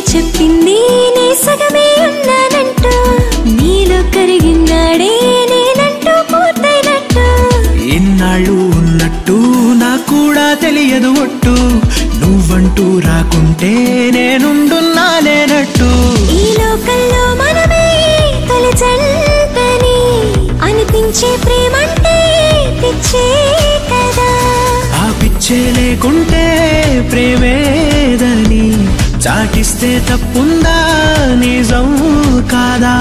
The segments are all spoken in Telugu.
చెప్పింది నే సగమే ఉన్నానంటూ నీలో కరిగినాడే నేనంటూ పూర్తయినట్టు ఇన్నాళ్ళు ఉన్నట్టు నాకు కూడా తెలియదు ఒట్టు నువ్వంటూ రాకుంటే నేనుండున్నా లేనట్టు ఈ లోకంలో మనమే తొలి జంటని అనిపించే ప్రేమంటే పిచ్చే కదా ఆ పిచ్చే లేకుంటే ప్రేమేదని చాటిస్తే తప్పుందా నిజం కాదా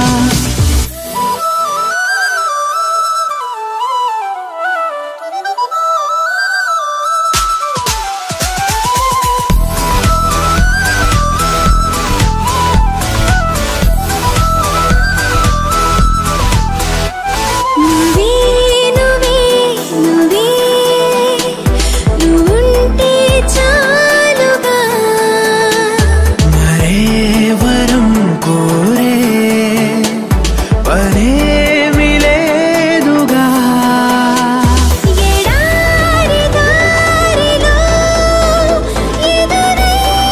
నువ్వే నువ్వే నువ్వే నువ్వుంటే చాలుగా మరే వరం కోరే పరేమి లేదుగా ఎడారి దారిలో ఎదురై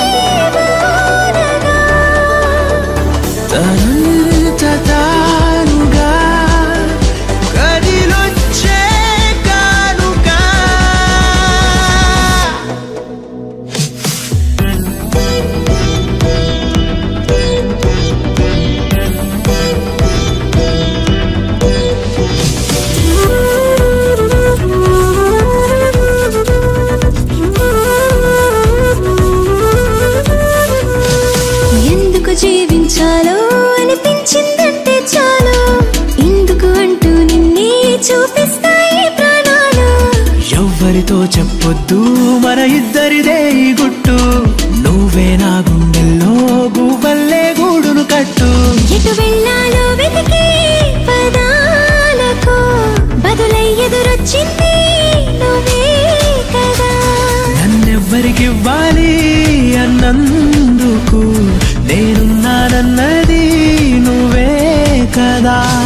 వానగా తనంత తానుగా కదిలొచ్చే కానుగా ఎందుకు జీవించాలో అనిపించిందంటే చాలు ఎందుకు అంటూ నిన్నే చూపిస్తాయి ప్రాణాలు ఎవ్వరితో చెప్పొద్దు మన ఇద్దరిదే ఈ గుట్టు నువ్వే నా గుండెల్లో గువ్వల్లే గూడును కట్టు ఎటు వెళ్ళాలో వెతికే పదాలకు బదులై ఎదురొచ్చింది నువ్వే కదా నన్నెవ్వరికివ్వాలి అన్నందుకు నేనున్నానన్నది నువ్వే కదా